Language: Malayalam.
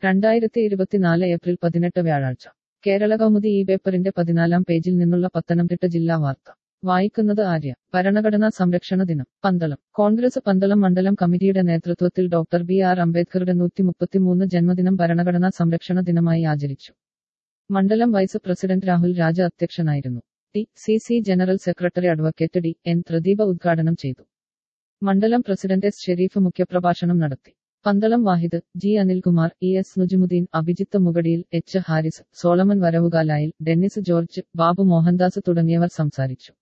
രണ്ടായിരത്തി ഇരുപത്തിനാല് ഏപ്രിൽ പതിനെട്ട് വ്യാഴാഴ്ച കേരള കൗമുദി ഈ പേപ്പറിന്റെ പതിനാലാം പേജിൽ നിന്നുള്ള പത്തനംതിട്ട ജില്ലാ വാർത്ത വായിക്കുന്നത് ആര്യ ഭരണഘടനാ സംരക്ഷണ ദിനം പന്തളം കോൺഗ്രസ് പന്തളം മണ്ഡലം കമ്മിറ്റിയുടെ നേതൃത്വത്തിൽ ഡോക്ടർ ബി ആർ അംബേദ്കറുടെ നൂറ്റി മുപ്പത്തിമൂന്ന് ജന്മദിനം ഭരണഘടനാ സംരക്ഷണ ദിനമായി ആചരിച്ചു മണ്ഡലം വൈസ് പ്രസിഡന്റ് രാഹുൽ രാജ അധ്യക്ഷനായിരുന്നു T C C general secretary advocate D N Pradeepa ഉദ്ഘാടനം ചെയ്തു മണ്ഡലം പ്രസിഡന്റ് എസ് ഷെരീഫ് മുഖ്യപ്രഭാഷണം നടത്തി Pandalam Vahid G Anilkumar E S Nujumudeen Abhijith Mugadiyil H Haris Solomon Varavukalayil Dennis George Babu Mohandas തുടങ്ങിയവർ സംസാരിച്ചു